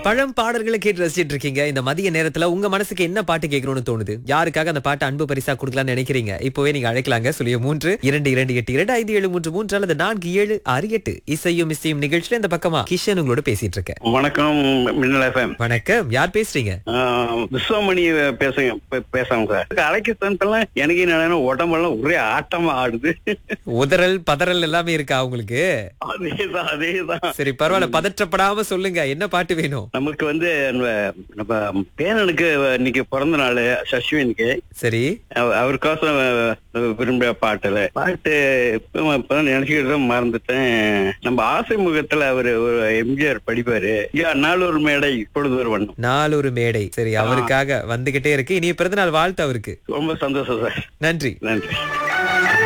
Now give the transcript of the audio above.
பழம் பாடல்களை கேட்டு ரசிச்சிட்டு இருக்கீங்க இந்த மதிய நேரத்துல உங்க மனசுக்கு என்ன பாட்டு கேட்கணும்னு தோணுது யாருக்காக அந்த பாட்டு அன்பு பரிசா கொடுக்கலாம்னு நினைக்கிறீங்க இப்போவே நீங்க அழைக்கலாங்க சொல்லிய மூன்று இரண்டு இரண்டு எட்டு இரண்டு ஐந்து ஏழு மூன்று மூன்று அல்லது நான்கு ஏழு ஆறு எட்டு இசையும் இசையும் நிகழ்ச்சியில இந்த பக்கமா கிஷன் உங்களோட பேசிட்டு இருக்கேன் வணக்கம் மின்னல் எஃப்எம் வணக்கம் யார் பேசுறீங்க விஸ்வமணி பேசுங்க பே- பேசுறேங்க சார் அழைக்க சந்தெல்லாம் எனக்கு என்னன்னா உடம்பெல்லாம் ஒரே ஆட்டமா ஆடுது உதறல் பதறல் எல்லாமே இருக்கா உங்களுக்கு அதேதான் அதேதான் சரி பரவாயில்ல பதற்றப்படாம சொல்லுங்க என்ன பாட்டு வேணும் நமக்கு வந்து நம்ம நம்ம பேரனுக்கு இன்னைக்கு பிறந்த நாள் சஷ்வினுக்கு சரி அவ- அவருக்கோசம் விரும்பிய பாட்டுல பாட்டு இப்ப இப்பதான் நினைச்சுக்கிட்டு தான் மறந்துட்டேன் நம்ம ஆசை முகத்துல அவரு ஒரு எம்ஜிஆர் படிப்பாரு ஐயா நாளொரு மேடை இப்பொழுது ஒரு வண்ணம் நாலொரு மேடை சரி அவருக்காக வந்துகிட்டே இருக்கு இனி பிறந்தநாள் வாழ்த்து அவருக்கு ரொம்ப சந்தோஷம் சார் நன்றி நன்றி